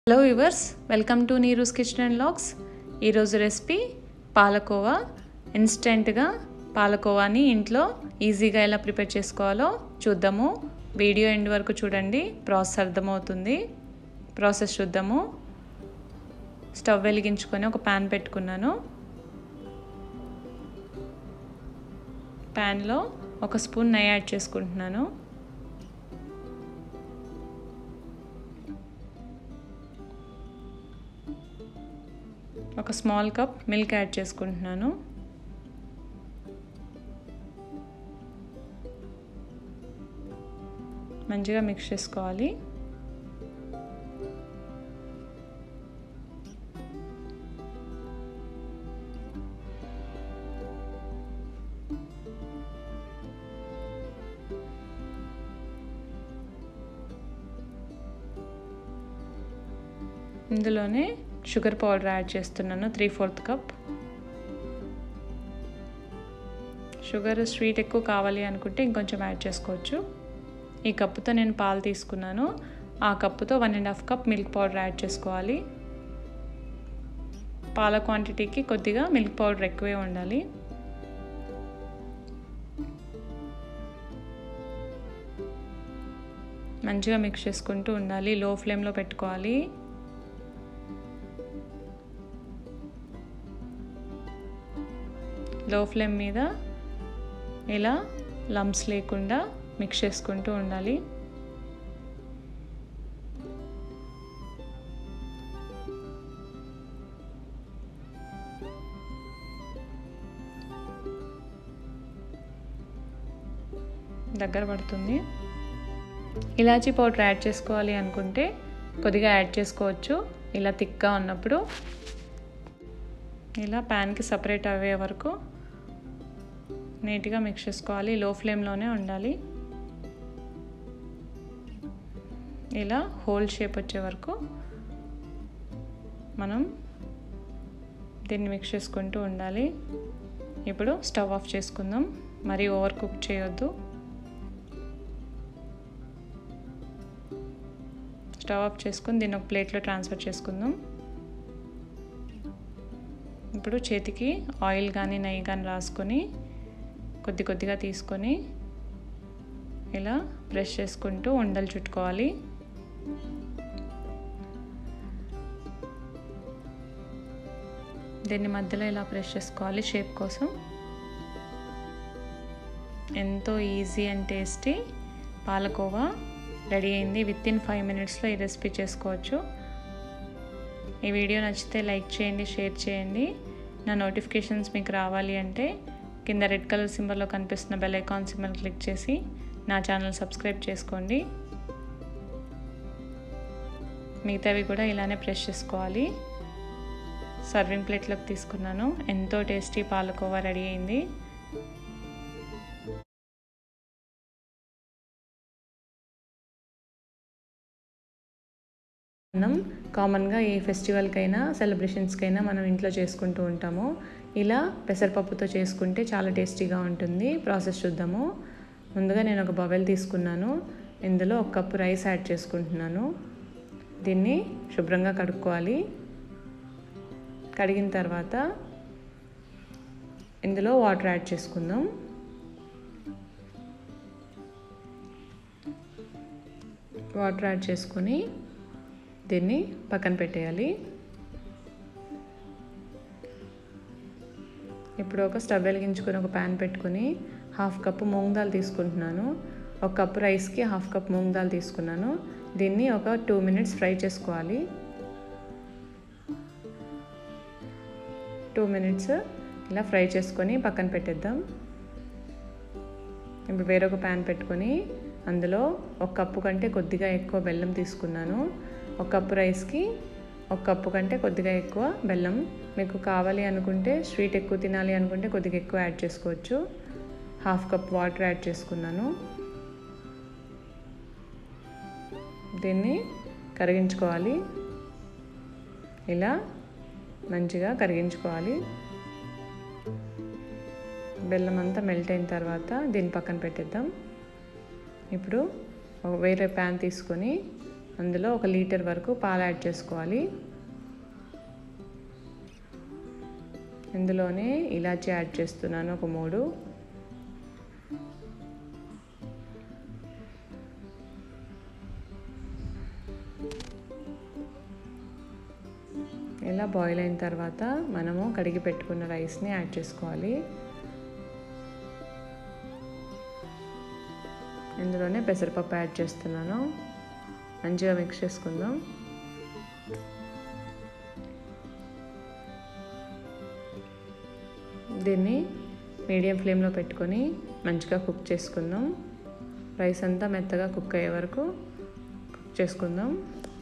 hello viewers welcome to Neeru's kitchen and vlogs ఈరోజు recipe palkova ఇన్స్టెంట్గా పాలకోవాని ఇంట్లో ఈజీగా ఎలా ప్రిపేర్ చేసుకోవాలో చూద్దాము వీడియో ఎండ్ వరకు చూడండి ప్రాసెస్ అర్థమవుతుంది ప్రాసెస్ చూద్దాము స్టవ్ వెలిగించుకొని ఒక ప్యాన్ పెట్టుకున్నాను ప్యాన్లో ఒక స్పూన్ నెయ్యి యాడ్ చేసుకుంటున్నాను ఒక స్మాల్ కప్ మిల్క్ యాడ్ చేసుకుంటున్నాను మంచిగా మిక్స్ చేసుకోవాలి ఇందులోనే షుగర్ పౌడర్ యాడ్ చేస్తున్నాను three fourth cup sugar sweet ఎక్కువ కావాలి అనుకుంటే ఇంకొంచెం యాడ్ చేసుకోవచ్చు ఈ కప్పుతో నేను పాలు తీసుకున్నాను ఆ కప్పుతో one and half cup milk powder add చేసుకోవాలి పాల క్వాంటిటీకి కొద్దిగా మిల్క్ పౌడర్ ఎక్కువే ఉండాలి మంచిగా మిక్స్ చేసుకుంటూ ఉండాలి లో ఫ్లేమ్లో పెట్టుకోవాలి లో ఫ్లేమ్ మీద ఇలా లంప్స్ లేకుండా మిక్స్ చేసుకుంటూ ఉండాలి దగ్గర పడుతుంది ఇలాచీ పౌడర్ యాడ్ చేసుకోవాలి అనుకుంటే కొద్దిగా యాడ్ చేసుకోవచ్చు ఇలా థిక్గా ఉన్నప్పుడు ఇలా ప్యాన్కి సపరేట్ అయ్యే వరకు నీట్గా మిక్స్ చేసుకోవాలి లో ఫ్లేమ్లోనే ఉండాలి ఇలా హోల్ షేప్ వచ్చే వరకు మనం దీన్ని మిక్స్ చేసుకుంటూ ఉండాలి ఇప్పుడు స్టవ్ ఆఫ్ చేసుకుందాం మరీ ఓవర్ కుక్ చేయొద్దు స్టవ్ ఆఫ్ చేసుకుని దీన్ని ఒక ప్లేట్లో ట్రాన్స్ఫర్ చేసుకుందాం ఇప్పుడు చేతికి ఆయిల్ కానీ నెయ్యి కానీ రాసుకొని కొద్ది కొద్దిగా తీసుకొని ఇలా బ్రష్ చేసుకుంటూ ఉండలు చుట్టుకోవాలి దీన్ని మధ్యలో ఇలా ప్రెస్ చేసుకోవాలి షేప్ కోసం ఎంతో easy and tasty palkova ready అయింది విత్ ఇన్ ఫైవ్ మినిట్స్లో ఈ రెసిపీ చేసుకోవచ్చు ఈ వీడియో నచ్చితే లైక్ చేయండి షేర్ చేయండి నా నోటిఫికేషన్స్ మీకు రావాలి అంటే కింద రెడ్ కలర్ సింబల్లో కనిపిస్తున్న బెల్ ఐకాన్ సింబల్ క్లిక్ చేసి నా ఛానల్ సబ్స్క్రైబ్ చేసుకోండి మిగతావి కూడా ఇలానే ప్రెస్ చేసుకోవాలి సర్వింగ్ ప్లేట్లోకి తీసుకున్నాను ఎంతో టేస్టీ పాలకోవా రెడీ అయింది మనం కామన్గా ఏ ఫెస్టివల్కైనా సెలబ్రేషన్స్కైనా మనం ఇంట్లో చేసుకుంటూ ఉంటాము ఇలా పెసరపప్పుతో చేసుకుంటే చాలా టేస్టీగా ఉంటుంది ప్రాసెస్ చూద్దాము ముందుగా నేను ఒక బవెల్ తీసుకున్నాను ఇందులో ఒక కప్పు రైస్ యాడ్ చేసుకుంటున్నాను దీన్ని శుభ్రంగా కడుక్కోవాలి కడిగిన తర్వాత ఇందులో వాటర్ యాడ్ చేసుకుందాం వాటర్ యాడ్ చేసుకొని దీన్ని పక్కన పెట్టేయాలి ఇప్పుడు ఒక స్టవ్ వెలిగించుకొని ఒక ప్యాన్ పెట్టుకొని హాఫ్ కప్పు మూంగ్ దాల్ తీసుకుంటున్నాను ఒక కప్పు రైస్కి హాఫ్ కప్ మూంగ్ దాల్ తీసుకున్నాను దీన్ని ఒక టూ మినిట్స్ ఫ్రై చేసుకోవాలి టూ మినిట్స్ ఇలా ఫ్రై చేసుకొని పక్కన పెట్టేద్దాం ఇప్పుడు వేరొక ప్యాన్ పెట్టుకొని అందులో ఒక కప్పు కంటే కొద్దిగా ఎక్కువ బెల్లం తీసుకున్నాను ఒక కప్పు రైస్కి ఒక కప్పు కంటే కొద్దిగా ఎక్కువ బెల్లం మీకు కావాలి అనుకుంటే స్వీట్ ఎక్కువ తినాలి అనుకుంటే కొద్దిగా ఎక్కువ యాడ్ చేసుకోవచ్చు హాఫ్ కప్ వాటర్ యాడ్ చేసుకున్నాను దీన్ని కరిగించుకోవాలి ఇలా మంచిగా కరిగించుకోవాలి బెల్లం అంతా మెల్ట్ అయిన తర్వాత దీన్ని పక్కన పెట్టేద్దాం ఇప్పుడు వేరే ప్యాన్ తీసుకొని అందులో ఒక లీటర్ వరకు పాలు యాడ్ చేసుకోవాలి ఇందులోనే ఇలాచీ యాడ్ చేస్తున్నాను ఒక మూడు ఇలా బాయిల్ అయిన తర్వాత మనము కడిగి పెట్టుకున్న రైస్ని యాడ్ చేసుకోవాలి ఇందులోనే పెసరపప్పు యాడ్ చేస్తున్నాను మంచిగా మిక్స్ చేసుకుందాం దీన్ని మీడియం ఫ్లేమ్లో పెట్టుకొని మంచిగా కుక్ చేసుకుందాం రైస్ అంతా మెత్తగా కుక్ అయ్యే వరకు కుక్ చేసుకుందాం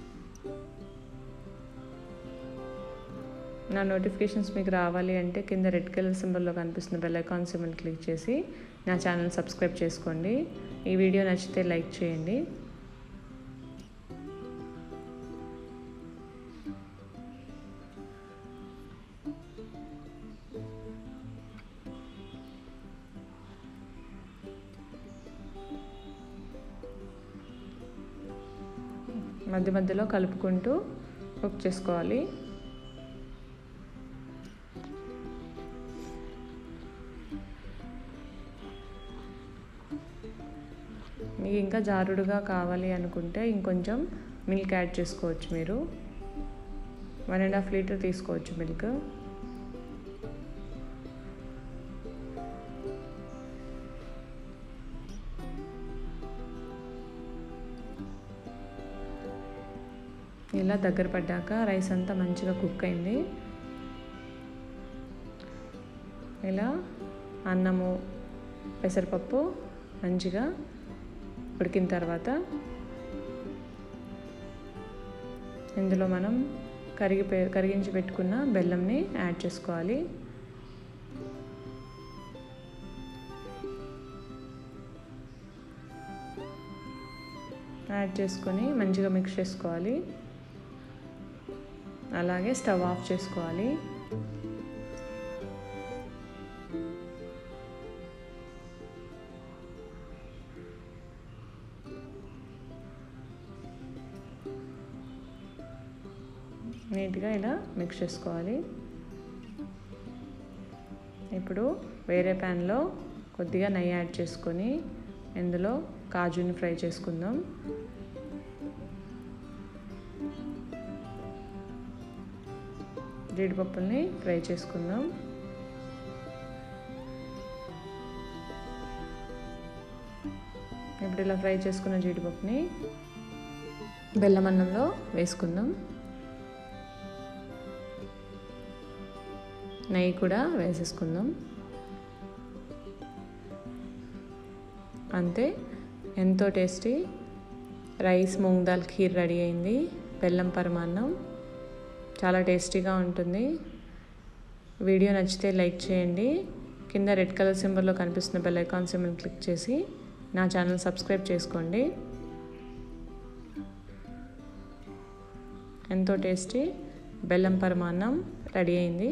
నా నోటిఫికేషన్స్ మీకు రావాలి అంటే కింద రెడ్ కలర్ సింబల్లో కనిపిస్తున్న బెల్ ఐకాన్ సింబల్ క్లిక్ చేసి నా ఛానల్ సబ్స్క్రైబ్ చేసుకోండి ఈ వీడియో నచ్చితే లైక్ చేయండి మధ్య మధ్యలో కలుపుకుంటూ కుక్ చేసుకోవాలి మీకు ఇంకా జారుడుగా కావాలి అనుకుంటే ఇంకొంచెం మిల్క్ యాడ్ చేసుకోవచ్చు మీరు వన్ అండ్ హాఫ్ లీటర్ తీసుకోవచ్చు మిల్క్ ఇలా దగ్గర పడ్డాక రైస్ అంతా మంచిగా కుక్ అయింది ఇలా అన్నము పెసరపప్పు మంచిగా ఉడికిన తర్వాత ఇందులో మనం కరిగి కరిగించి పెట్టుకున్న బెల్లంని యాడ్ చేసుకోవాలి యాడ్ చేసుకొని మంచిగా మిక్స్ చేసుకోవాలి అలాగే స్టవ్ ఆఫ్ చేసుకోవాలి నీట్గా ఇలా మిక్స్ చేసుకోవాలి ఇప్పుడు వేరే ప్యాన్లో కొద్దిగా నెయ్యి యాడ్ చేసుకొని ఇందులో కాజుని ఫ్రై చేసుకుందాం జీడిపప్పుల్ని ఫ్రై చేసుకుందాం ఇప్పుడు ఇలా ఫ్రై చేసుకున్న జీడిపప్పుని బెల్లం అన్నంలో వేసుకుందాం నెయ్యి కూడా వేసేసుకుందాం అంతే ఎంతో tasty rice moong dal kheer ready అయింది బెల్లం పరమాన్నం చాలా టేస్టీగా ఉంటుంది వీడియో నచ్చితే లైక్ చేయండి కింద రెడ్ కలర్ సింబల్లో కనిపిస్తున్న బెల్ ఐకాన్ సింబల్ క్లిక్ చేసి నా ఛానల్ సబ్స్క్రైబ్ చేసుకోండి ఎంతో టేస్టీ బెల్లం పరమాన్నం రెడీ అయింది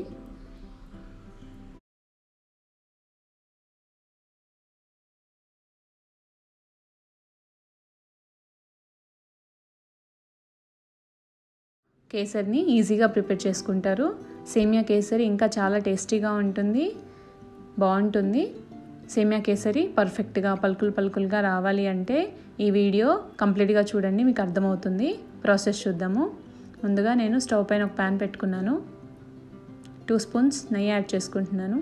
కేసరిని ఈజీగా ప్రిపేర్ చేసుకుంటారు సేమియా కేసరి ఇంకా చాలా టేస్టీగా ఉంటుంది బాగుంటుంది సేమియా కేసరి పర్ఫెక్ట్గా పలుకులు పలుకులుగా రావాలి అంటే ఈ వీడియో కంప్లీట్గా చూడండి మీకు అర్థమవుతుంది ప్రాసెస్ చూద్దాము ముందుగా నేను స్టవ్ పైన ఒక ప్యాన్ పెట్టుకున్నాను టూ స్పూన్స్ నెయ్యి యాడ్ చేసుకుంటున్నాను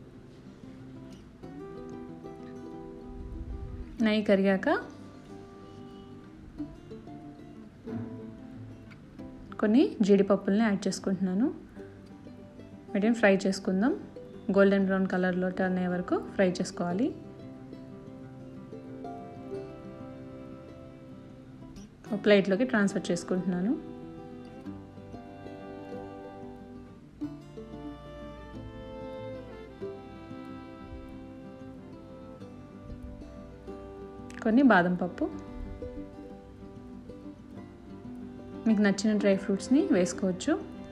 నెయ్యి కరిగాక కొన్ని జీడిపప్పుల్ని యాడ్ చేసుకుంటున్నాను వీటిని ఫ్రై చేసుకుందాం గోల్డెన్ బ్రౌన్ కలర్లో టర్న్ అయ్యే వరకు ఫ్రై చేసుకోవాలి ఒక ప్లేట్లోకి ట్రాన్స్ఫర్ చేసుకుంటున్నాను కొన్ని బాదం పప్పు మీకు నచ్చిన డ్రై ఫ్రూట్స్ని వేసుకోవచ్చు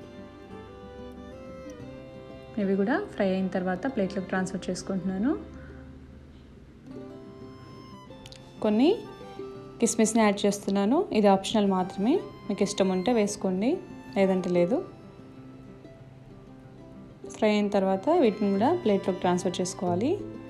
ఇవి కూడా ఫ్రై అయిన తర్వాత ప్లేట్లోకి ట్రాన్స్ఫర్ చేసుకుంటున్నాను కొన్ని కిస్మిస్ని యాడ్ చేస్తున్నాను ఇది ఆప్షనల్ మాత్రమే మీకు ఇష్టం ఉంటే వేసుకోండి లేదంటే లేదు ఫ్రై అయిన తర్వాత వీటిని కూడా ప్లేట్లోకి ట్రాన్స్ఫర్ చేసుకోవాలి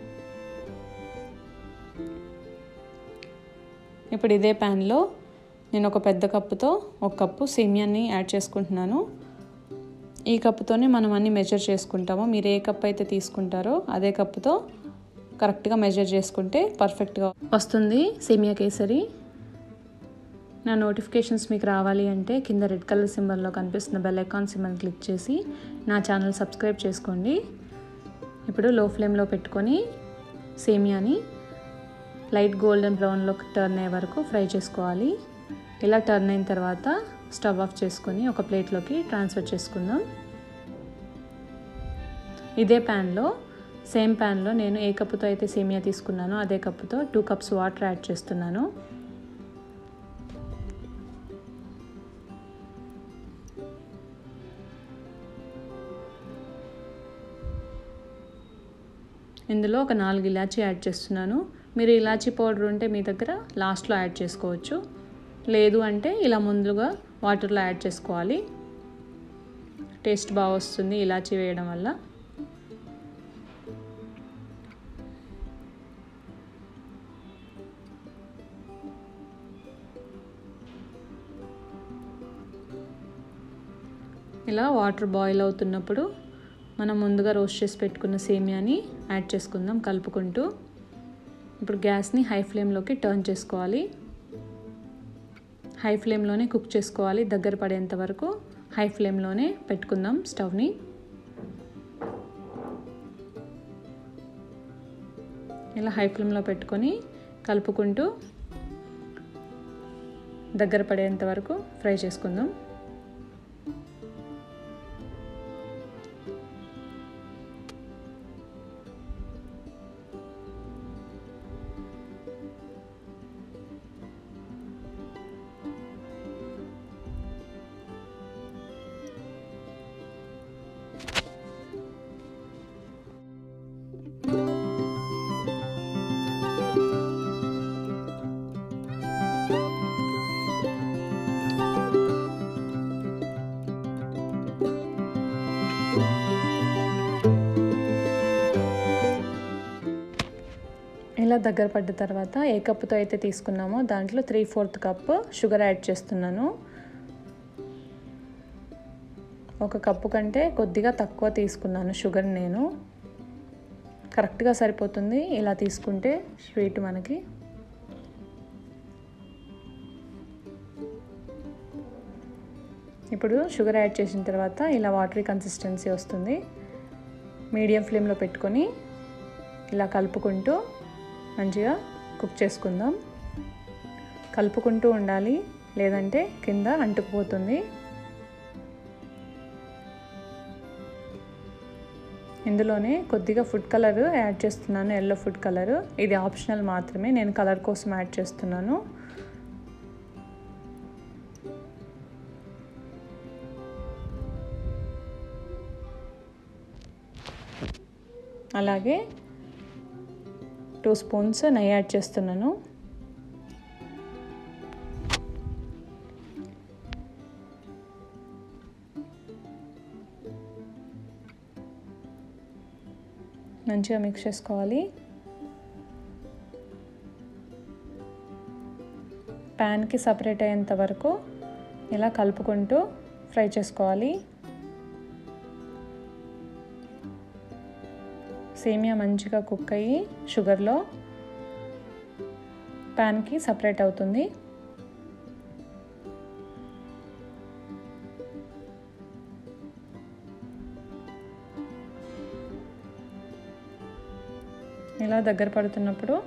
ఇప్పుడు ఇదే ప్యాన్లో నేను ఒక పెద్ద కప్పుతో ఒక కప్పు సేమియాని యాడ్ చేసుకుంటున్నాను ఈ కప్పుతోనే మనం అన్ని మెజర్ చేసుకుంటాము మీరు ఏ కప్ అయితే తీసుకుంటారో అదే కప్పుతో కరెక్ట్గా మెజర్ చేసుకుంటే పర్ఫెక్ట్గా వస్తుంది సేమియా కేసరి నా నోటిఫికేషన్స్ మీకు రావాలి అంటే కింద రెడ్ కలర్ సింబల్లో కనిపిస్తున్న బెల్ ఐకాన్ సింబల్ క్లిక్ చేసి నా ఛానల్ సబ్స్క్రైబ్ చేసుకోండి ఇప్పుడు లో ఫ్లేమ్లో పెట్టుకొని సేమియాని లైట్ గోల్డెన్ బ్రౌన్లోకి టర్న్ అయ్యే వరకు ఫ్రై చేసుకోవాలి ఇలా టర్న్ అయిన తర్వాత స్టవ్ ఆఫ్ చేసుకొని ఒక ప్లేట్లోకి ట్రాన్స్ఫర్ చేసుకుందాం ఇదే ప్యాన్లో సేమ్ ప్యాన్లో నేను ఏ కప్పుతో అయితే సేమియా తీసుకున్నానో అదే కప్పుతో టూ కప్స్ వాటర్ యాడ్ చేస్తున్నాను ఇందులో ఒక నాలుగు ఇలాచీ యాడ్ చేస్తున్నాను మీరు ఇలాచీ పౌడర్ ఉంటే మీ దగ్గర లాస్ట్లో యాడ్ చేసుకోవచ్చు లేదు అంటే ఇలా ముందుగా వాటర్లో యాడ్ చేసుకోవాలి టేస్ట్ బాగా వస్తుంది ఇలాచీ వేయడం వల్ల ఇలా వాటర్ బాయిల్ అవుతున్నప్పుడు మనం ముందుగా రోస్ట్ చేసి పెట్టుకున్న సేమియాని యాడ్ చేసుకుందాం కలుపుకుంటూ ఇప్పుడు గ్యాస్ని హై ఫ్లేమ్లోకి టర్న్ చేసుకోవాలి హై ఫ్లేమ్లోనే కుక్ చేసుకోవాలి దగ్గర పడేంత వరకు హై ఫ్లేమ్లోనే పెట్టుకుందాం స్టవ్ని ఇలా హై ఫ్లేమ్లో పెట్టుకొని కలుపుకుంటూ దగ్గర పడేంత వరకు ఫ్రై చేసుకుందాం ఇలా దగ్గర పడ్డ తర్వాత ఏ కప్పుతో అయితే తీసుకున్నామో దాంట్లో three fourth cup sugar add చేస్తున్నాను ఒక కప్పు కంటే కొద్దిగా తక్కువ తీసుకున్నాను షుగర్ నేను కరెక్ట్గా సరిపోతుంది ఇలా తీసుకుంటే స్వీట్ మనకి ఇప్పుడు షుగర్ యాడ్ చేసిన తర్వాత ఇలా వాటరీ కన్సిస్టెన్సీ వస్తుంది మీడియం ఫ్లేమ్లో పెట్టుకొని ఇలా కలుపుకుంటూ మంచిగా కుక్ చేసుకుందాం కలుపుకుంటూ ఉండాలి లేదంటే కింద అంటుకుపోతుంది ఇందులోనే కొద్దిగా ఫుడ్ కలర్ యాడ్ చేస్తున్నాను ఎల్లో ఫుడ్ కలర్ ఇది ఆప్షనల్ మాత్రమే నేను కలర్ కోసం యాడ్ చేస్తున్నాను అలాగే టూ స్పూన్స్ నెయ్యి యాడ్ చేస్తున్నాను మంచిగా మిక్స్ చేసుకోవాలి ప్యాన్కి సపరేట్ అయ్యేంత వరకు ఇలా కలుపుకుంటూ ఫ్రై చేసుకోవాలి సేమియా మంచిగా కుక్ అయ్యి షుగర్లో ప్యాన్కి సపరేట్ అవుతుంది ఇలా దగ్గర పడుతున్నప్పుడు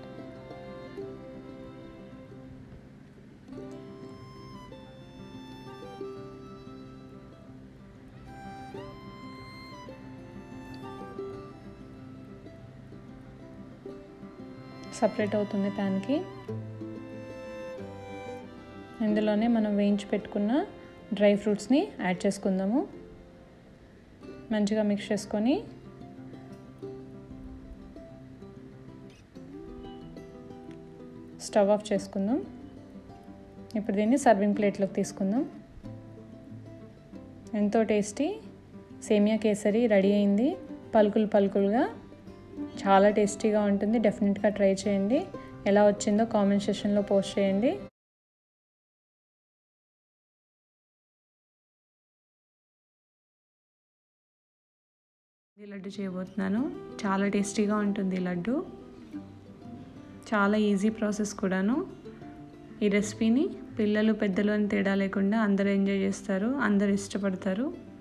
సపరేట్ అవుతుంది ప్యాన్కి ఇందులోనే మనం వేయించి పెట్టుకున్న డ్రై ఫ్రూట్స్ని యాడ్ చేసుకుందాము మంచిగా మిక్స్ చేసుకొని స్టవ్ ఆఫ్ చేసుకుందాం ఇప్పుడు దీన్ని సర్వింగ్ ప్లేట్లోకి తీసుకుందాం ఎంతో టేస్టీ సేమియా కేసరి రెడీ అయింది పలుకులు పలుకులుగా చాలా టేస్టీగా ఉంటుంది డెఫినెట్గా ట్రై చేయండి ఎలా వచ్చిందో కామెంట్ సెషన్లో పోస్ట్ చేయండి ఈ లడ్డు చేయబోతున్నాను చాలా టేస్టీగా ఉంటుంది ఈ లడ్డు చాలా ఈజీ ప్రాసెస్ కూడాను ఈ రెసిపీని పిల్లలు పెద్దలు అని తేడా లేకుండా అందరూ ఎంజాయ్ చేస్తారు అందరు ఇష్టపడతారు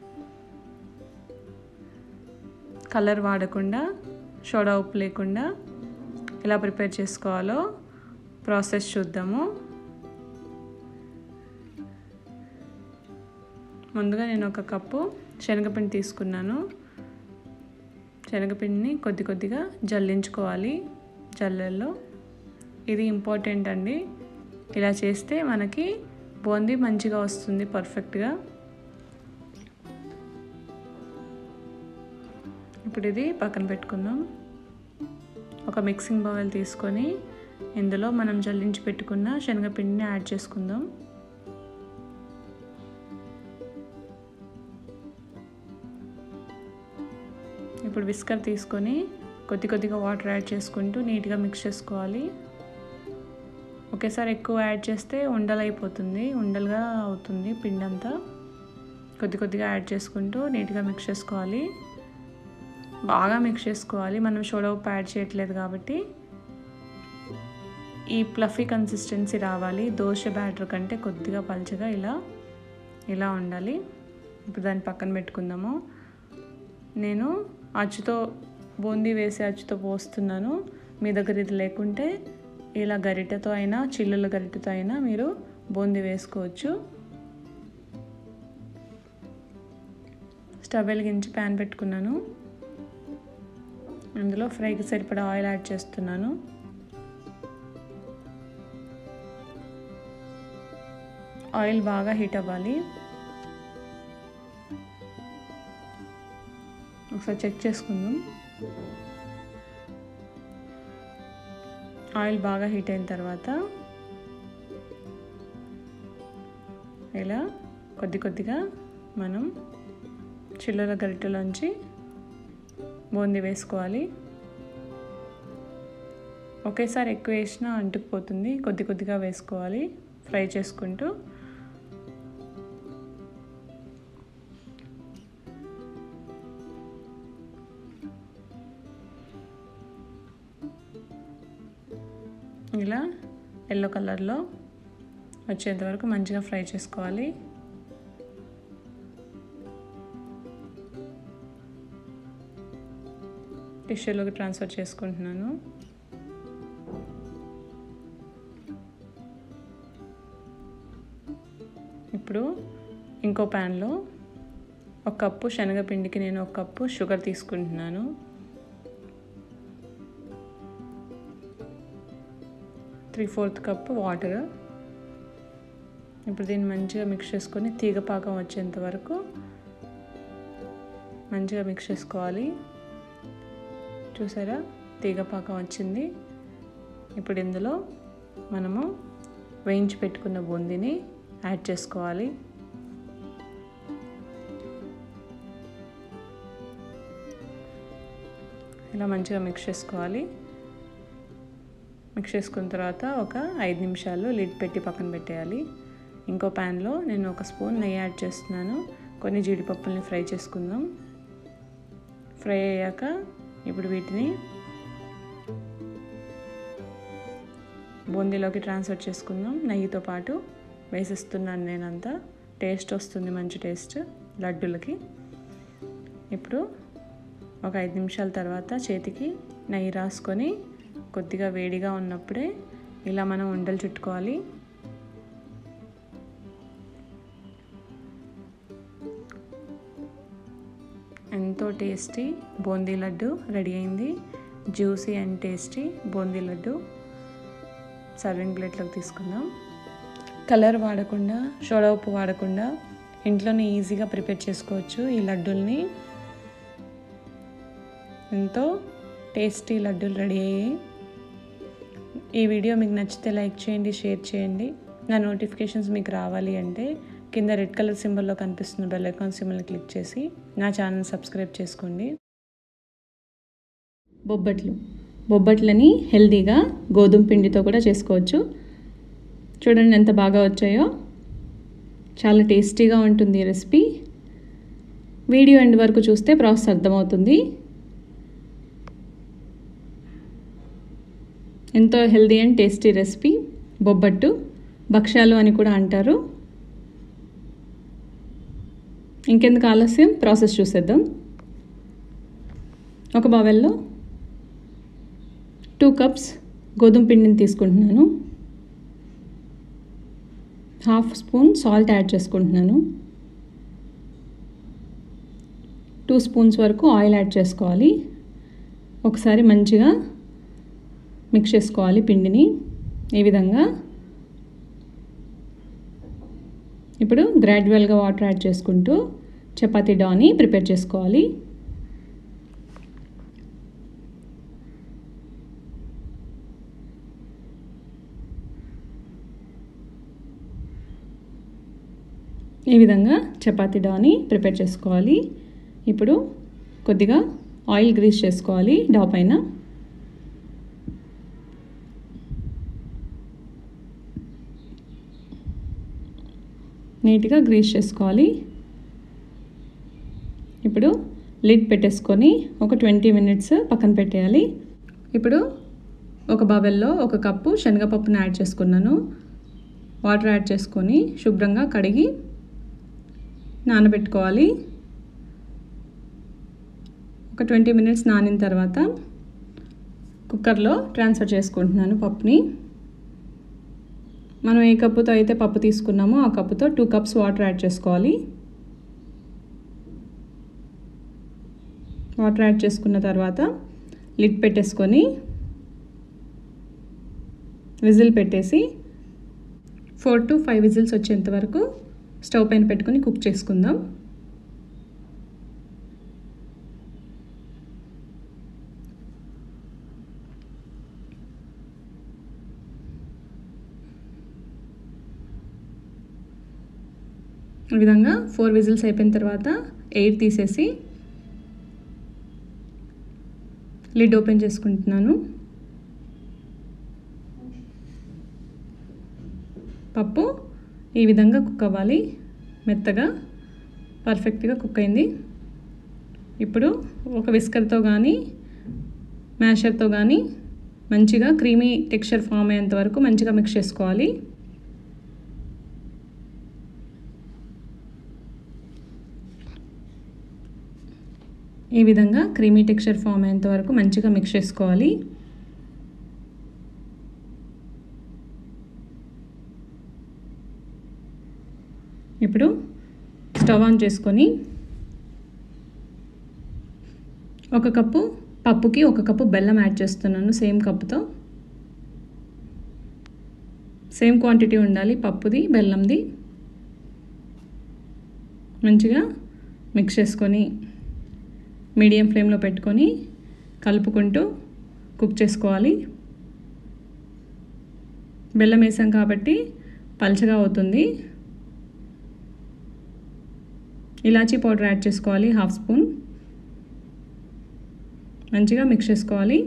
కలర్ వాడకుండా సోడా ఉప్పు లేకుండా ఎలా ప్రిపేర్ చేసుకోవాలో ప్రాసెస్ చూద్దాము ముందుగా నేను ఒక కప్పు శనగపిండి తీసుకున్నాను శనగపిండిని కొద్ది కొద్దిగా జల్లించుకోవాలి జల్లెల్లో ఇది ఇంపార్టెంట్ అండి ఇలా చేస్తే మనకి బూందీ మంచిగా వస్తుంది పర్ఫెక్ట్గా ఇప్పుడు ఇది పక్కన పెట్టుకుందాం ఒక మిక్సింగ్ బౌల్ తీసుకొని ఇందులో మనం జల్లించి పెట్టుకున్న శనగపిండిని యాడ్ చేసుకుందాం ఇప్పుడు విస్కర్ తీసుకొని కొద్ది కొద్దిగా వాటర్ యాడ్ చేసుకుంటూ నీట్గా మిక్స్ చేసుకోవాలి ఒకేసారి ఎక్కువ యాడ్ చేస్తే ఉండలైపోతుంది ఉండలుగా అవుతుంది పిండి అంతా కొద్ది కొద్దిగా యాడ్ చేసుకుంటూ నీట్గా మిక్స్ చేసుకోవాలి బాగా మిక్స్ చేసుకోవాలి మనం సోడా ఉప్పు యాడ్ చేయట్లేదు కాబట్టి ఈ ప్లఫీ కన్సిస్టెన్సీ రావాలి దోశ బ్యాటర్ కంటే కొద్దిగా పల్చగా ఇలా ఇలా ఉండాలి ఇప్పుడు దాన్ని పక్కన పెట్టుకుందాము నేను అచ్చుతో బూందీ వేసి అచ్చుతో పోస్తున్నాను మీ దగ్గర ఇది లేకుంటే ఇలా గరిటెతో అయినా చిల్లుల గరిటెతో అయినా మీరు బూందీ వేసుకోవచ్చు స్టవ్ వెలిగించి ప్యాన్ పెట్టుకున్నాను అందులో ఫ్రైకి సరిపడా ఆయిల్ యాడ్ చేస్తున్నాను ఆయిల్ బాగా హీట్ అవ్వాలి ఒకసారి చెక్ చేసుకుందాం ఆయిల్ బాగా హీట్ అయిన తర్వాత ఇలా కొద్ది కొద్దిగా మనం చిల్లర గరిటెలోంచి బూందీ వేసుకోవాలి ఒకేసారి ఎక్కువ వేసినా అంటుకుపోతుంది కొద్ది కొద్దిగా వేసుకోవాలి ఫ్రై చేసుకుంటూ ఇలా ఎల్లో కలర్లో వచ్చేంత వరకు మంచిగా ఫ్రై చేసుకోవాలి టిష్యూలోకి ట్రాన్స్ఫర్ చేసుకుంటున్నాను ఇప్పుడు ఇంకో ప్యాన్లో ఒక కప్పు శనగపిండికి నేను ఒక కప్పు షుగర్ తీసుకుంటున్నాను త్రీ ఫోర్త్ కప్ వాటర్ ఇప్పుడు దీన్ని మంచిగా మిక్స్ చేసుకొని తీగ పాకం వచ్చేంత వరకు మంచిగా మిక్స్ చేసుకోవాలి చూసారా తీగ పాకం వచ్చింది ఇప్పుడు ఇందులో మనము వేయించి పెట్టుకున్న బూందీని యాడ్ చేసుకోవాలి ఇలా మంచిగా మిక్స్ చేసుకోవాలి మిక్స్ చేసుకున్న తర్వాత ఒక ఐదు నిమిషాలు లిడ్ పెట్టి పక్కన పెట్టేయాలి ఇంకో ప్యాన్లో నేను ఒక స్పూన్ నెయ్యి యాడ్ చేస్తున్నాను కొన్ని జీడిపప్పుల్ని ఫ్రై చేసుకుందాం ఫ్రై అయ్యాక ఇప్పుడు వీటిని బూందీలోకి ట్రాన్స్ఫర్ చేసుకుందాం నెయ్యితో పాటు వేసిస్తున్నాను నేనంతా టేస్ట్ వస్తుంది మంచి టేస్ట్ లడ్డులకి ఇప్పుడు ఒక ఐదు నిమిషాల తర్వాత చేతికి నెయ్యి రాసుకొని కొద్దిగా వేడిగా ఉన్నప్పుడే ఇలా మనం ఉండలు చుట్టుకోవాలి ఎంతో టేస్టీ బూందీ లడ్డు రెడీ అయింది juicy and tasty boondi laddu serving ప్లేట్లోకి తీసుకుందాం కలర్ వాడకుండా సోడా ఉప్పు వాడకుండా ఇంట్లోనే ఈజీగా ప్రిపేర్ చేసుకోవచ్చు ఈ లడ్డూల్ని ఎంతో టేస్టీ లడ్డూలు రెడీ అయ్యాయి ఈ వీడియో మీకు నచ్చితే లైక్ చేయండి షేర్ చేయండి నా నోటిఫికేషన్స్ మీకు రావాలి అంటే కింద రెడ్ కలర్ సింబల్లో కనిపిస్తున్న బెల్ ఐకాన్ సింబల్ని క్లిక్ చేసి నా ఛానల్ సబ్స్క్రైబ్ చేసుకోండి బొబ్బట్లు బొబ్బట్లని హెల్తీగా గోధుమ పిండితో కూడా చేసుకోవచ్చు చూడండి ఎంత బాగా వచ్చాయో చాలా టేస్టీగా ఉంటుంది ఈ రెసిపీ వీడియో ఎండ్ వరకు చూస్తే ప్రాసెస్ అర్థమవుతుంది ఎంతో healthy and tasty recipe bobbattu భక్ష్యాలు అని కూడా అంటారు ఇంకెందుకు ఆలస్యం ప్రాసెస్ చూసేద్దాం ఒక బవెల్లో టూ కప్స్ గోధుమ పిండిని తీసుకుంటున్నాను హాఫ్ స్పూన్ సాల్ట్ యాడ్ చేసుకుంటున్నాను టూ స్పూన్స్ వరకు ఆయిల్ యాడ్ చేసుకోవాలి ఒకసారి మంచిగా మిక్స్ చేసుకోవాలి పిండిని ఈ విధంగా ఇప్పుడు గ్రాడ్యువల్గా వాటర్ యాడ్ చేసుకుంటూ చపాతీ డాని ప్రిపేర్ చేసుకోవాలి ఈ విధంగా చపాతీ డాని ప్రిపేర్ చేసుకోవాలి ఇప్పుడు కొద్దిగా ఆయిల్ గ్రీస్ చేసుకోవాలి డా పైన నీట్గా గ్రీస్ చేసుకోవాలి ఇప్పుడు లిడ్ పెట్టేసుకొని ఒక ట్వంటీ మినిట్స్ పక్కన పెట్టేయాలి ఇప్పుడు ఒక బబెల్లో ఒక కప్పు శనగపప్పును యాడ్ చేసుకున్నాను వాటర్ యాడ్ చేసుకొని శుభ్రంగా కడిగి నానబెట్టుకోవాలి ఒక ట్వంటీ మినిట్స్ నానిన తర్వాత కుక్కర్లో ట్రాన్స్ఫర్ చేసుకుంటున్నాను పప్పుని మనం ఏ కప్పుతో అయితే పప్పు తీసుకున్నామో ఆ కప్పుతో టూ కప్స్ వాటర్ యాడ్ చేసుకోవాలి వాటర్ యాడ్ చేసుకున్న తర్వాత లిడ్ పెట్టేసుకొని విజిల్ పెట్టేసి ఫోర్ టు ఫైవ్ విజిల్స్ వచ్చేంత వరకు స్టవ్ పైన పెట్టుకొని కుక్ చేసుకుందాం ఈ విధంగా ఫోర్ విజిల్స్ అయిపోయిన తర్వాత ఎయిర్ తీసేసి లిడ్ ఓపెన్ చేసుకుంటున్నాను పప్పు ఈ విధంగా కుక్ అవ్వాలి మెత్తగా పర్ఫెక్ట్గా కుక్ అయింది ఇప్పుడు ఒక విస్కర్తో కానీ మ్యాషర్తో కానీ మంచిగా క్రీమీ టెక్స్చర్ ఫామ్ అయ్యేంత వరకు మంచిగా మిక్స్ చేసుకోవాలి ఈ విధంగా క్రీమీ టెక్స్చర్ ఫామ్ అయ్యేంత వరకు మంచిగా మిక్స్ చేసుకోవాలి ఇప్పుడు స్టవ్ ఆన్ చేసుకొని ఒక కప్పు పప్పుకి ఒక కప్పు బెల్లం యాడ్ చేస్తున్నాను సేమ్ కప్పుతో సేమ్ క్వాంటిటీ ఉండాలి పప్పుది బెల్లంది మంచిగా మిక్స్ చేసుకొని మీడియం ఫ్లేమ్లో పెట్టుకొని కలుపుకుంటూ కుక్ చేసుకోవాలి బెల్లం వేసాం కాబట్టి పల్చగా అవుతుంది ఇలాచీ పౌడర్ యాడ్ చేసుకోవాలి హాఫ్ స్పూన్ మంచిగా మిక్స్ చేసుకోవాలి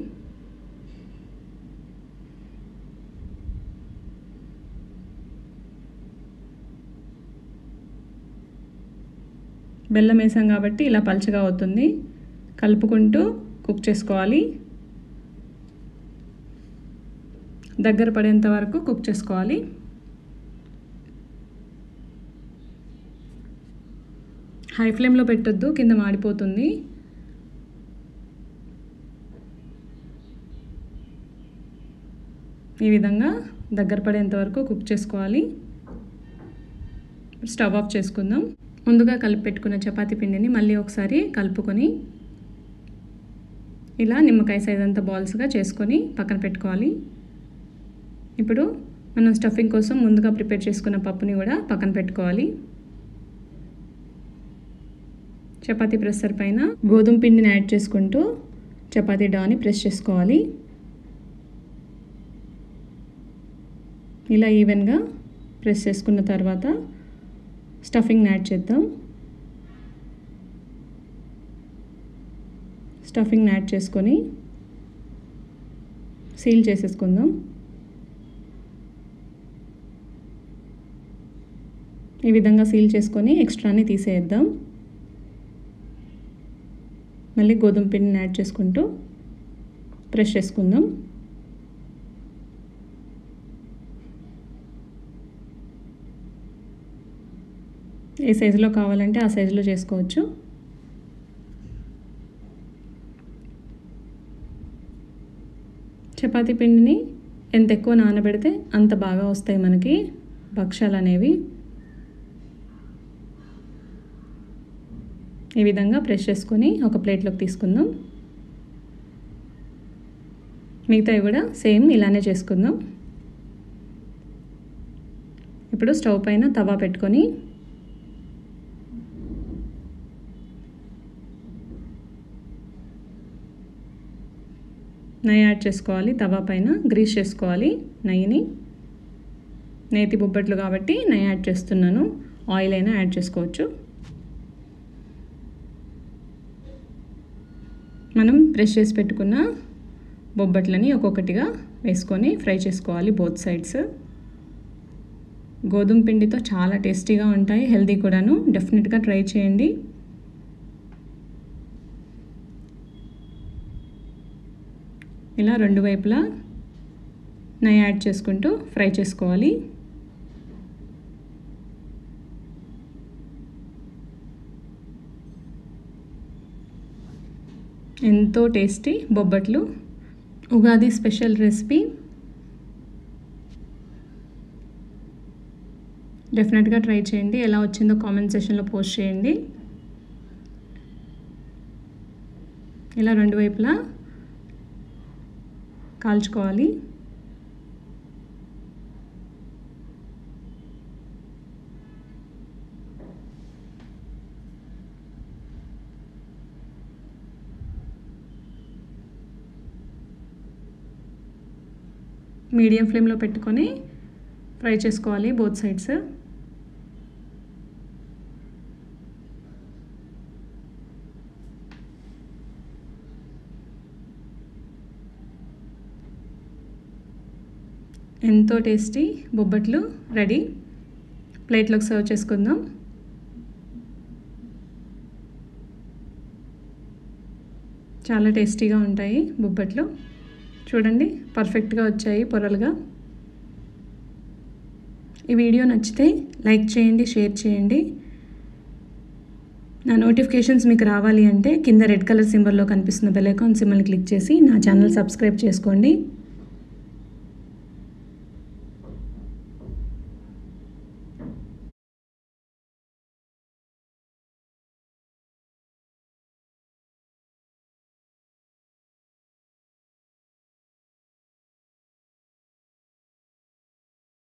బెల్లం వేసాం కాబట్టి ఇలా పల్చగా అవుతుంది కలుపుకుంటూ కుక్ చేసుకోవాలి దగ్గర పడేంత వరకు కుక్ చేసుకోవాలి హై ఫ్లేమ్లో పెట్టొద్దు కింద మాడిపోతుంది ఈ విధంగా దగ్గర పడేంత వరకు కుక్ చేసుకోవాలి స్టవ్ ఆఫ్ చేసుకుందాం ముందుగా కలిపి పెట్టుకున్న చపాతీ పిండిని మళ్ళీ ఒకసారి కలుపుకొని ఇలా నిమ్మకాయ సైజ్ అంతా బాల్స్గా చేసుకొని పక్కన పెట్టుకోవాలి ఇప్పుడు మనం స్టఫింగ్ కోసం ముందుగా ప్రిపేర్ చేసుకున్న పప్పుని కూడా పక్కన పెట్టుకోవాలి చపాతీ ప్రెస్సర్ పైన గోధుమ పిండిని యాడ్ చేసుకుంటూ చపాతీ డాని ప్రెస్ చేసుకోవాలి ఇలా ఈవెన్గా ప్రెస్ చేసుకున్న తర్వాత స్టఫింగ్ యాడ్ చేద్దాం స్టఫింగ్ యాడ్ చేసుకొని సీల్ చేసేసుకుందాం ఈ విధంగా సీల్ చేసుకొని ఎక్స్ట్రాని తీసేద్దాం మళ్ళీ గోధుమ పిండిని యాడ్ చేసుకుంటూ ప్రెస్ చేసుకుందాం ఏ సైజులో కావాలంటే ఆ సైజులో చేసుకోవచ్చు చపాతీ పిండిని ఎంత ఎక్కువ నానబెడితే అంత బాగా వస్తాయి మనకి భక్ష్యాలు అనేవి ఈ విధంగా ప్రెస్ చేసుకొని ఒక ప్లేట్లోకి తీసుకుందాం మిగతావి కూడా సేమ్ ఇలానే చేసుకుందాం ఇప్పుడు స్టవ్ పైన తవా పెట్టుకొని నెయ్యి యాడ్ చేసుకోవాలి తవా పైన గ్రీస్ చేసుకోవాలి నెయ్యిని నేతి బొబ్బట్లు కాబట్టి నెయ్యి యాడ్ చేస్తున్నాను ఆయిల్ అయినా యాడ్ చేసుకోవచ్చు మనం ప్రెస్ చేసి పెట్టుకున్న బొబ్బట్లని ఒక్కొక్కటిగా వేసుకొని ఫ్రై చేసుకోవాలి బోత్ సైడ్స్ గోధుమ పిండితో చాలా టేస్టీగా ఉంటాయి హెల్తీ కూడాను డెఫినెట్గా ట్రై చేయండి ఇలా రెండు వైపులా నెయ్యి యాడ్ చేసుకుంటూ ఫ్రై చేసుకోవాలి ఎంతో టేస్టీ బొబ్బట్లు ఉగాది స్పెషల్ రెసిపీ డెఫినెట్గా ట్రై చేయండి ఎలా వచ్చిందో కామెంట్ సెషన్లో పోస్ట్ చేయండి ఇలా రెండు వైపులా కాల్చుకోవాలి మీడియం ఫ్లేమ్లో పెట్టుకొని ఫ్రై చేసుకోవాలి బోత్ సైడ్స్ ఎంతో టేస్టీ బొబ్బట్లు రెడీ ప్లేట్లోకి సర్వ్ చేసుకుందాం చాలా టేస్టీగా ఉంటాయి బొబ్బట్లు చూడండి పర్ఫెక్ట్గా వచ్చాయి పొరలుగా ఈ వీడియో నచ్చితే లైక్ చేయండి షేర్ చేయండి నా నోటిఫికేషన్స్ మీకు రావాలి అంటే కింద రెడ్ కలర్ సింబల్లో కనిపిస్తున్న బెల్ ఐకాన్ సింబల్ని క్లిక్ చేసి నా ఛానల్ సబ్స్క్రైబ్ చేసుకోండి